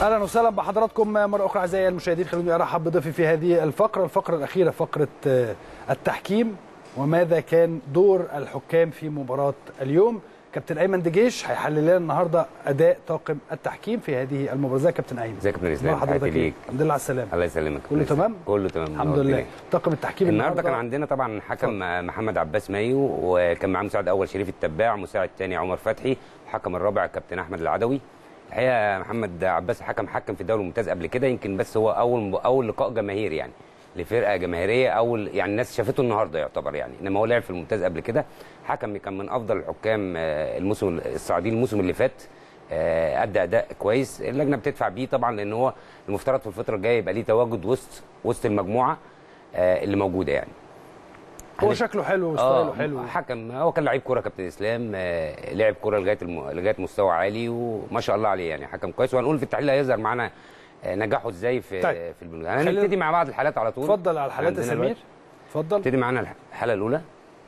اهلا وسهلا بحضراتكم مره اخرى اعزائي المشاهدين خلوني ارحب بضيفي في هذه الفقره الفقره الاخيره فقره التحكيم وماذا كان دور الحكام في مباراه اليوم كابتن ايمن دجيش هيحلل لنا النهارده اداء طاقم التحكيم في هذه المباراه ازيك يا كابتن ايمن ازيك يا كابتن اسلام حضرتك تحياتي ايه ليك. الحمد لله على السلامه الله يسلمك كله تمام كله تمام الحمد لله طاقم التحكيم النهارده كان عندنا طبعا حكم محمد عباس مايو وكان معاه مساعد اول شريف التباع مساعد ثاني عمر فتحي الحكم الرابع كابتن احمد العدوي الحقيقه محمد عباس حكم حكم في الدوري الممتاز قبل كده يمكن بس هو اول اول لقاء جماهيري يعني لفرقه جماهيريه اول يعني الناس شافته النهارده يعتبر يعني انما هو لعب في الممتاز قبل كده حكم كان من افضل الحكام آه، الموسم الصاعدين الموسم اللي فات آه، ادى اداء كويس اللجنه بتدفع بيه طبعا لان هو المفترض في الفتره الجايه يبقى ليه تواجد وسط وسط المجموعه آه، اللي موجوده يعني هو شكله حلو وستايله حلو حكم هو كان لعيب كوره كابتن اسلام آه، لعب كوره لغايه الم... لغايه مستوى عالي وما شاء الله عليه يعني حكم كويس وهنقول في التحليل هيظهر معانا آه، نجاحه ازاي في طيب. في البنود خلينا- هنبتدي مع بعض الحالات على طول اتفضل على الحالات يا عندنا سمير دلوقتي. اتفضل نبتدي معانا الحاله الاولى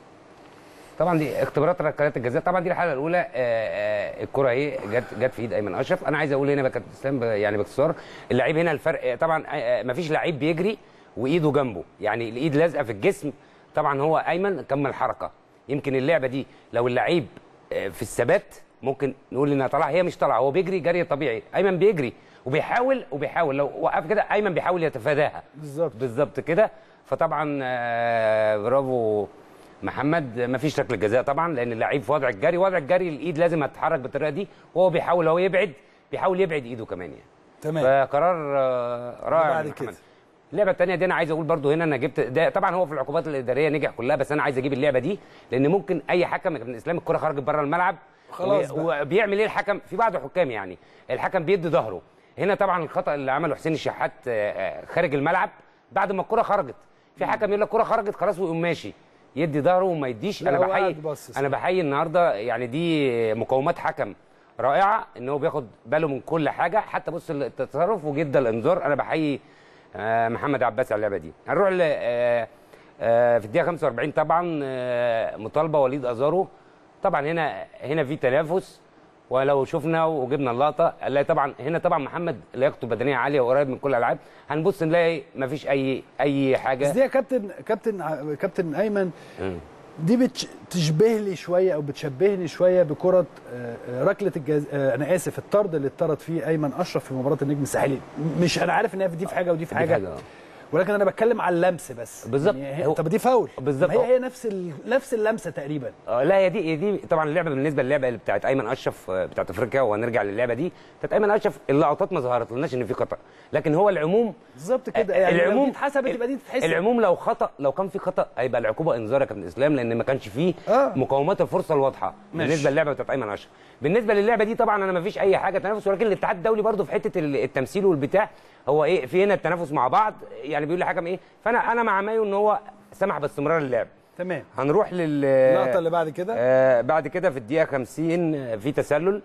طبعا دي اختبارات ركلات الجزاء طبعا دي الحاله الاولى آه، آه، الكره اهي جت جت في ايد ايمن اشرف انا عايز اقول هنا بقى كابتن اسلام ب- يعني باختصار اللعيب هنا الفرق طبعا ما فيش لعيب بيجري وايده جنبه يعني الايد لازقه في الجسم طبعا هو ايمن كمل حركه يمكن اللعبه دي لو اللعيب آه، في الثبات ممكن نقول انها طالعه هي مش طالعه هو بيجري جري طبيعي ايمن بيجري وبيحاول وبيحاول لو وقف كده ايمن بيحاول يتفاداها بالظبط بالظبط كده فطبعا آه، برافو محمد ما فيش ركله جزاء طبعا لان اللعيب في وضع الجري وضع الجري الايد لازم هتتحرك بالطريقه دي وهو بيحاول هو يبعد بيحاول يبعد ايده كمان يعني تمام فقرار آه، رائع بعد من كده. محمد. اللعبه الثانيه دي انا عايز اقول برضو هنا انا جبت ده طبعا هو في العقوبات الاداريه نجح كلها بس انا عايز اجيب اللعبه دي لان ممكن اي حكم يا كابتن اسلام الكره خرجت بره الملعب خلاص وبي- بقى. وبيعمل ايه الحكم في بعض الحكام يعني الحكم بيدي ظهره هنا طبعا الخطا اللي عمله حسين الشحات آه، آه، خارج الملعب بعد ما الكره خرجت في حكم يقول لك الكره خرجت خلاص ويقوم ماشي يدي ظهره وما يديش لا، انا هو بحيي قاعد باصص. انا بحيي النهارده يعني دي مقومات حكم رائعه ان هو بياخد باله من كل حاجه حتى بص التصرف وجدا الانذار انا بحيي آه، محمد عباس على اللعبه دي هنروح ل آه، آه، في الدقيقه 45 طبعا آه، مطالبه وليد ازارو طبعا هنا هنا في تنافس ولو شفنا وجبنا اللقطه نلاقي طبعا هنا طبعا محمد لياقته البدنيه عاليه وقريب من كل الالعاب هنبص نلاقي مفيش اي اي بس حاجه دي يا كابتن كابتن ع- كابتن ايمن مم. دي بتشبه لي شويه او بتشبهني شويه بكره آه، آه، ركله الجز... آه، انا اسف الطرد اللي اتطرد فيه ايمن اشرف في مباراه النجم الساحلي مش انا عارف ان هي دي في حاجه ودي في دي حاجه, حاجة، آه. ولكن انا بتكلم على اللمس بس بالظبط. يعني هي... هو- طب دي فاول بالظبط. ما هي هي نفس ال... نفس اللمسه تقريبا اه لا هي دي هي دي طبعا اللعبه بالنسبه للعبه اللي بتاعت ايمن اشرف آه، بتاعت افريقيا وهنرجع للعبه دي بتاعت ايمن اشرف اللقطات ما ظهرت لناش ان في خطا لكن هو العموم بالظبط كده يعني لو العموم دي اتحسبت يبقى دي تتحسب العموم لو خطا لو كان في خطا هيبقى العقوبه انذار يا كابتن اسلام لان ما كانش فيه آه. مقومات الفرصه الواضحه ماشي. بالنسبه للعبه بتاعت ايمن اشرف بالنسبه للعبه دي طبعا انا ما فيش اي حاجه تنافس ولكن الاتحاد الدولي برضو في حته ال- التمثيل والبتاع هو ايه في هنا التنافس مع بعض يعني بيقول لحكم ايه فانا انا مع مايو ان هو سمح باستمرار اللعب تمام هنروح لل اللقطه اللي بعد كده آه بعد كده في الدقيقه 50 آه، في تسلل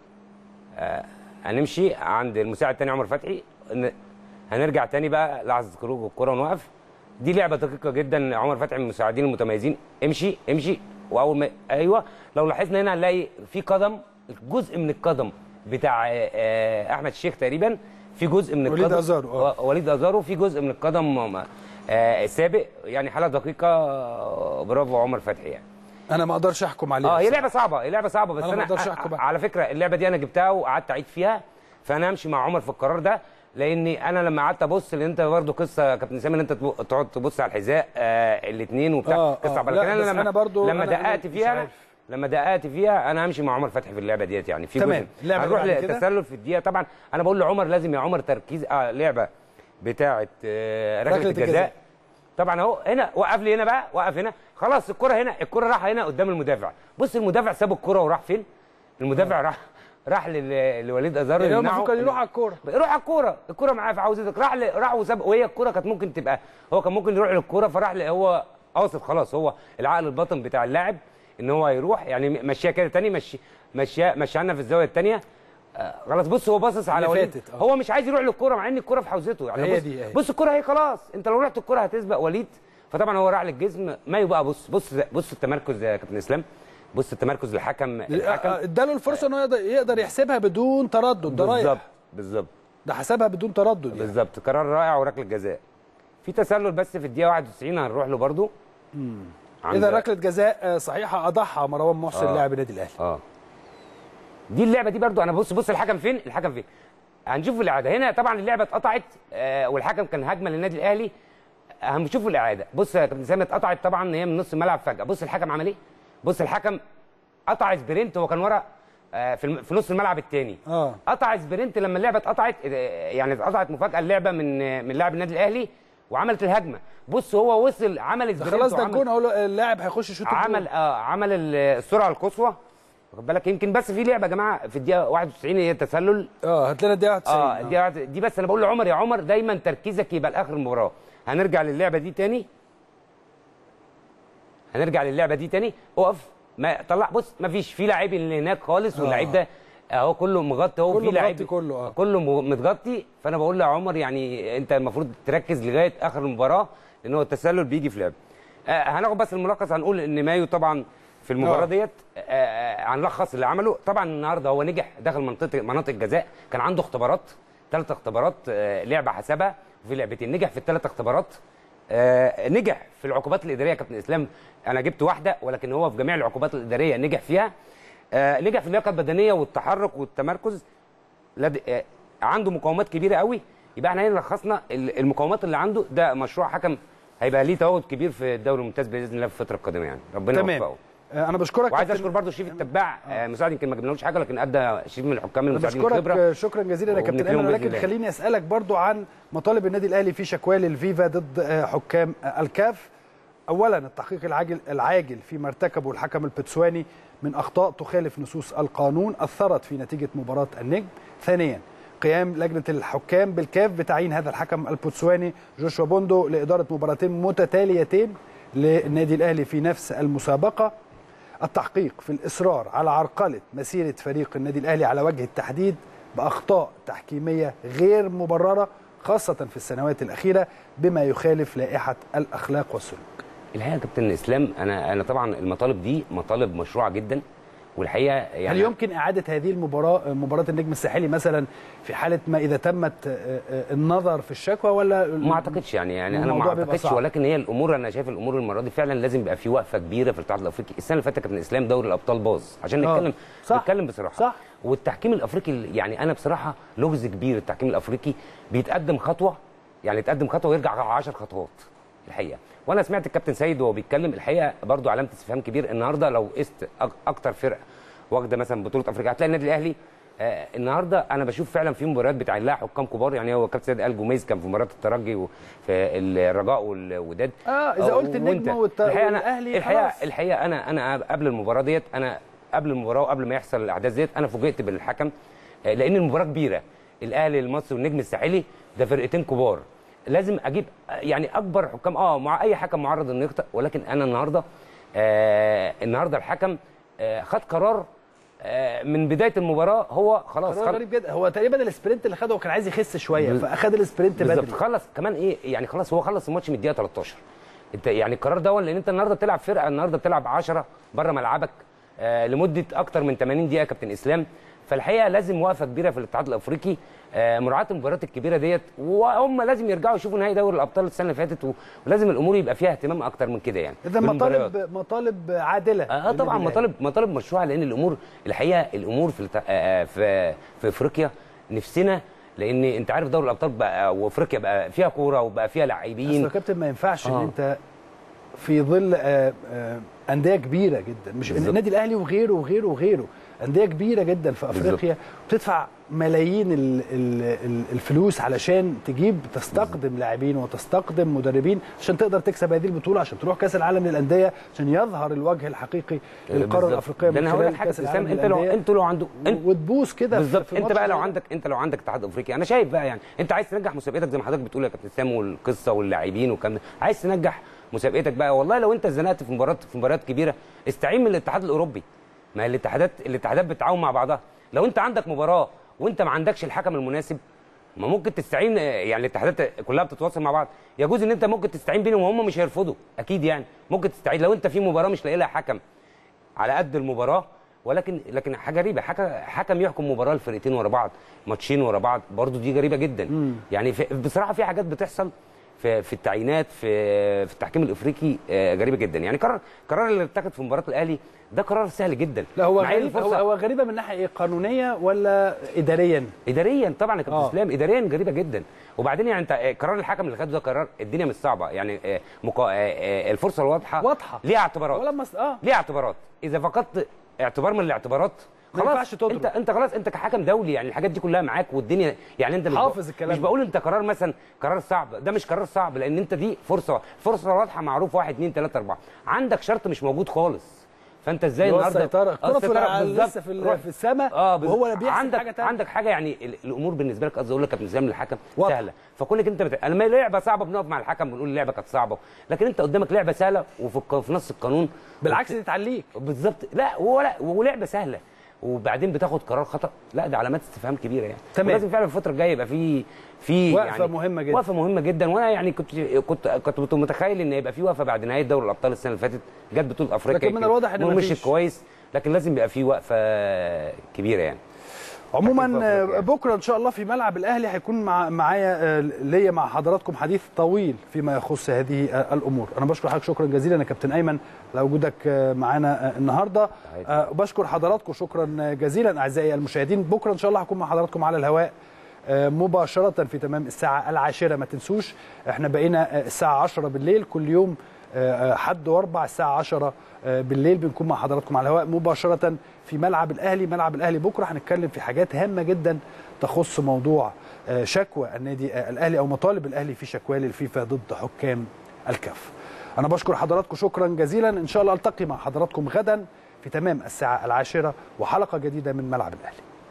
آه هنمشي عند المساعد الثاني عمر فتحي ن- هنرجع تاني بقى لحظه خروج الكره ونوقف دي لعبه دقيقه جدا عمر فتحي من المساعدين المتميزين امشي امشي واول ما ايوه لو لاحظنا هنا هنلاقي في قدم جزء من القدم بتاع آه، آه، احمد الشيخ تقريبا في جزء من وليد القدم أزارو، آه. و- وليد ازارو في جزء من القدم آه، سابق يعني حاله دقيقه آه، برافو عمر فتحي يعني انا ما اقدرش احكم عليها اه هي بصراحة. لعبه صعبه هي لعبه صعبه بس أنا ما انا, أقدرش أ- أحكم. على فكره اللعبه دي انا جبتها وقعدت اعيد فيها فانا امشي مع عمر في القرار ده لاني انا لما قعدت ابص لان انت برضه قصه يا كابتن سامي ان انت تبو- تقعد تبص على الحذاء آه الاثنين وبتاع آه، قصه آه. عبالة. لا، لكن بس لما أنا برضو- لما أنا- دققت مش فيها أنا عارف. لما دققت فيها انا همشي مع عمر فتحي في اللعبه ديت يعني في تمام. جزء اللعبة هنروح اللي بعد كده؟ للتسلل في الدقيقه طبعا انا بقول لعمر لازم يا عمر تركيز اه لعبه بتاعه آه ركله ركلة الجزاء. الجزاء طبعا اهو هنا وقف لي هنا بقى وقف هنا خلاص الكره هنا الكره راح هنا قدام المدافع بص المدافع ساب الكره وراح فين المدافع راح راح لل- لوليد ازارو يعني هو يمنعه. المفروض كان يروح على الكوره يروح على الكوره الكوره معاه في عاوزتك راح ل... راح وساب وهي الكوره كانت ممكن تبقى هو كان ممكن يروح للكوره فراح ل... هو قاصد خلاص هو العقل الباطن بتاع اللاعب ان هو يروح يعني مشيها كده تاني مشي مشيها مشيها لنا في الزاويه الثانيه خلاص بص هو باصص على اللي وليد فاتت، آه. هو مش عايز يروح للكوره مع ان الكوره في حوزته يعني هي بص دي، هي. بص الكوره اهي خلاص انت لو رحت الكوره هتسبق وليد فطبعا هو راح للجسم ما يبقى بص بص بص التمركز يا كابتن اسلام بص التمركز الحكم الحكم اداله الفرصه انه يقدر يقدر يحسبها بدون تردد ده رايح بالظبط بالظبط ده حسبها بدون تردد يعني. بالظبط قرار رائع وركله جزاء في تسلل بس في الدقيقه 91 هنروح له برده اذا ركله جزاء آه، صحيحه اضحى مروان محسن آه. لاعب النادي الاهلي اه دي اللعبه دي برضو انا بص بص الحكم فين الحكم فين هنشوف الاعاده هنا طبعا اللعبه اتقطعت آه والحكم كان هجمه للنادي الاهلي هنشوف الاعاده بص يا كابتن سامي اتقطعت طبعا هي من نص الملعب فجاه بص الحكم عمل ايه بص الحكم قطع سبرنت هو كان ورا آه في, الم... في نص الملعب الثاني اه قطع سبرنت لما اللعبه اتقطعت آه، يعني اتقطعت مفاجاه اللعبه من آه، من لاعب النادي الاهلي وعملت الهجمه بص هو وصل عمل ده سبرنت خلاص ده وعمل- الجون اهو اللاعب هيخش يشوط الجون. عمل اه عمل ال- السرعه القصوى واخد بالك يمكن بس في لعبه يا جماعه في الدقيقه 91 هي التسلل اه هات لنا الدقيقه 91 اه الدقيقه واحد- دي بس انا بقول لعمر يا عمر دايما تركيزك يبقى لاخر المباراه هنرجع للعبه دي تاني هنرجع للعبه دي تاني اقف ما طلع بص ما فيش في لاعب اللي هناك خالص آه. واللعيب ده اهو كله مغطي اهو كله في لعيب مغطي كله، آه. كله مغ- متغطي فانا بقول له يا عمر يعني انت المفروض تركز لغايه اخر المباراه لان هو التسلل بيجي في لعب آه هناخد بس الملخص هنقول ان مايو طبعا في المباراه آه. ديت آه، آه، هنلخص اللي عمله طبعا النهارده هو نجح داخل منطقه مناطق الجزاء كان عنده اختبارات ثلاث اختبارات آه، لعبه حسبها وفي لعبتين نجح في الثلاث اختبارات آه، نجح في العقوبات الاداريه يا كابتن اسلام انا جبت واحده ولكن هو في جميع العقوبات الاداريه نجح فيها آه، نجح في اللياقه البدنيه والتحرك والتمركز لد... آه، عنده مقاومات كبيره قوي يبقى احنا هنا لخصنا ال- المقاومات اللي عنده ده مشروع حكم هيبقى ليه تواجد كبير في الدوري الممتاز باذن الله في الفتره القادمه يعني ربنا تمام يوفقه آه انا بشكرك وعايز كابتن- اشكر برضه شريف التباع آه، مساعد يمكن ما جبنالوش حاجه لكن ادى شريف من الحكام انا المساعدين بشكرك الخبره آه، شكرا جزيلا يا كابتن وبنكرمهم ايمن بإذن ولكن الله. خليني اسالك برضو عن مطالب النادي الاهلي في شكواه للفيفا ضد آه، حكام آه، الكاف اولا التحقيق العاجل العاجل فيما ارتكبه الحكم البتسواني من اخطاء تخالف نصوص القانون اثرت في نتيجه مباراه النجم ثانيا قيام لجنه الحكام بالكاف بتعيين هذا الحكم البوتسواني جوشوا بوندو لاداره مباراتين متتاليتين للنادي الاهلي في نفس المسابقه التحقيق في الإصرار على عرقلة مسيرة فريق النادي الأهلي على وجه التحديد بأخطاء تحكيمية غير مبررة خاصة في السنوات الأخيرة بما يخالف لائحة الأخلاق والسلوك الحقيقه يا كابتن اسلام انا انا طبعا المطالب دي مطالب مشروعه جدا والحقيقه يعني هل يمكن إعادة هذه المباراة مباراة النجم الساحلي مثلا في حالة ما إذا تمت آه، آه، النظر في الشكوى ولا ما اعتقدش يعني يعني انا ما الموضوع بيبقى اعتقدش صعب. ولكن هي الامور انا شايف الامور المره دي فعلا لازم يبقى في وقفه كبيره في الاتحاد الافريقي السنه اللي فاتت كابتن اسلام دوري الابطال باظ عشان آه. نتكلم صح. نتكلم بصراحه صح. والتحكيم الافريقي يعني انا بصراحه لغز كبير التحكيم الافريقي بيتقدم خطوه يعني يتقدم خطوه ويرجع 10 خطوات الحقيقه وانا سمعت الكابتن سيد وهو بيتكلم الحقيقه برضو علامه استفهام كبير النهارده لو قست أك- اكتر فرقه واخده مثلا بطوله افريقيا هتلاقي النادي الاهلي آه النهارده انا بشوف فعلا في مباريات بتاعين لها حكام كبار يعني هو كابتن سيد قال جوميز كان في مباراه الترجي وفي الرجاء والوداد آه، إذا قلت النجم وأنت- والت- الحقيقه انا والأهلي الحقيقه خلاص. الحقيقه انا انا قبل المباراه ديت انا قبل المباراه وقبل ما يحصل الاحداث ديت انا فوجئت بالحكم آه، لان المباراه كبيره الاهلي المصري والنجم الساحلي ده فرقتين كبار لازم اجيب آه، يعني اكبر حكام اه مع اي حكم معرض انه يخطئ ولكن انا النهارده آه النهارده الحكم آه خد قرار آه من بدايه المباراه هو خلاص قرار خل- غريب جدا هو تقريبا السبرنت اللي خده هو كان عايز يخس شويه بال- فاخد السبرنت بالظبط بدري خلص كمان ايه يعني خلاص هو خلص الماتش من الدقيقه 13 انت يعني القرار ده لان انت النهارده بتلعب فرقه النهارده بتلعب 10 بره ملعبك آه لمده اكتر من 80 دقيقه يا كابتن اسلام فالحقيقه لازم وقفه كبيره في الاتحاد الافريقي آه مراعاه المباريات الكبيره ديت وهم لازم يرجعوا يشوفوا نهائي دوري الابطال السنه اللي فاتت و- ولازم الامور يبقى فيها اهتمام اكتر من كده يعني اذا بالمباريات. مطالب مطالب عادله اه طبعا للنادي الأهلي. مطالب مطالب مشروعه لان الامور الحقيقه الامور في الت- آه، آه، في في افريقيا نفسنا لان انت عارف دوري الابطال بقى وافريقيا بقى فيها كوره وبقى فيها اصل لاعبين يا كابتن ما ينفعش ان آه. انت في ظل آه، آه، انديه كبيره جدا مش بالظبط. النادي الاهلي وغيره وغيره وغيره انديه كبيره جدا في افريقيا بتدفع ملايين ال ال ال الفلوس علشان تجيب تستقدم لاعبين وتستقدم مدربين عشان تقدر تكسب هذه البطوله عشان تروح كاس العالم للانديه عشان يظهر الوجه الحقيقي للقاره بالظبط. الافريقيه ده من انا هقول خلال لك حاجه كاس اسلام العالم انت لو للأندية. انتوا لو عنده انت وتبوس كده في- بالظبط في انت ماتش بقى لو زي ده. عندك انت لو عندك اتحاد افريقيا انا شايف بقى يعني انت عايز تنجح مسابقتك زي ما حضرتك بتقول يا كابتن اسلام والقصه واللاعبين والكلام ده عايز تنجح مسابقتك بقى والله لو انت اتزنقت في مباراه في مباريات كبيره استعين من الاتحاد الاوروبي ما هي الاتحادات الاتحادات بتتعاون مع بعضها لو انت عندك مباراه وانت ما عندكش الحكم المناسب ما ممكن تستعين يعني الاتحادات كلها بتتواصل مع بعض يجوز ان انت ممكن تستعين بينهم وهم مش هيرفضوا اكيد يعني ممكن تستعين لو انت في مباراه مش لاقي لها حكم على قد المباراه ولكن لكن حاجه غريبه حكم حكم يحكم مباراه الفرقتين ورا بعض ماتشين ورا بعض برضو دي غريبه جدا مم. يعني في بصراحه في حاجات بتحصل في في التعيينات في في التحكيم الافريقي آه، غريبه جدا يعني قرار قرار اللي اتخذ في مباراه الاهلي ده قرار سهل جدا لا هو مع إن غريب هو, الفرصة- هو غريبه من ناحيه ايه قانونيه ولا اداريا اداريا طبعا يا كابتن آه. اسلام اداريا غريبه جدا وبعدين يعني انت آه، قرار الحكم اللي خده ده قرار الدنيا مش صعبه يعني آه، مقا... آه، آه، الفرصه الواضحه واضحة. ليها اعتبارات ولا مص... اه ليها اعتبارات اذا فقدت اعتبار من الاعتبارات ما خلاص ينفعش تضرب. انت انت خلاص انت كحكم دولي يعني الحاجات دي كلها معاك والدنيا يعني انت مش حافظ بق- الكلام مش ده. بقول انت قرار مثلا قرار صعب ده مش قرار صعب لان انت دي فرصه فرصه واضحه معروف 1 2 3 4 عندك شرط مش موجود خالص فانت ازاي اللي هو النهارده السيطره آه، الكره في السيطرة الع- بالظبط. لسه في, ال- في السماء اه بز- وهو بيحسب عندك حاجه تانية عندك حاجه يعني ال- الامور بالنسبه لك قصدي اقول لك كابتن اسلام للحكم واضحة. سهله فكونك انت بت... لما لعبه صعبه بنقف مع الحكم بنقول اللعبه كانت صعبه لكن انت قدامك لعبه سهله وفي الق- في نص القانون بالعكس دي تعليك بالظبط لا ولا ولعبه سهله وبعدين بتاخد قرار خطا لا ده علامات استفهام كبيره يعني تمام. ولازم فعلا الفتره الجايه يبقى في في وقفة يعني مهمة جدا. وقفه مهمه جدا وانا يعني كنت كنت كنت متخيل ان يبقى في وقفه بعد نهايه دوري الابطال السنه اللي فاتت جت بطوله افريقيا لكن من يمكن الواضح إن مشيت مفيش. كويس لكن لازم يبقى في وقفه كبيره يعني عموما أكيد بأفريقيا آه، يعني. بكره ان شاء الله في ملعب الاهلي هيكون مع معايا آه، ليا مع حضراتكم حديث طويل فيما يخص هذه آه، الامور انا بشكر حضرتك شكرا جزيلا يا كابتن ايمن على وجودك آه، معانا آه، النهارده آه، وبشكر حضراتكم شكرا آه، جزيلا اعزائي المشاهدين بكره ان شاء الله هكون مع حضراتكم على الهواء آه، مباشرة في تمام الساعة العاشرة ما تنسوش احنا بقينا آه، الساعة 10 بالليل كل يوم آه، آه، حد واربع الساعة 10 آه، بالليل بنكون مع حضراتكم على الهواء مباشرة في ملعب الأهلي ملعب الأهلي بكرة هنتكلم في حاجات هامة جدا تخص موضوع آه، شكوى النادي آه، الأهلي أو مطالب الأهلي في شكوى للفيفا ضد حكام الكاف أنا بشكر حضراتكم شكرا جزيلا إن شاء الله ألتقي مع حضراتكم غدا في تمام الساعة العاشرة وحلقة جديدة من ملعب الأهلي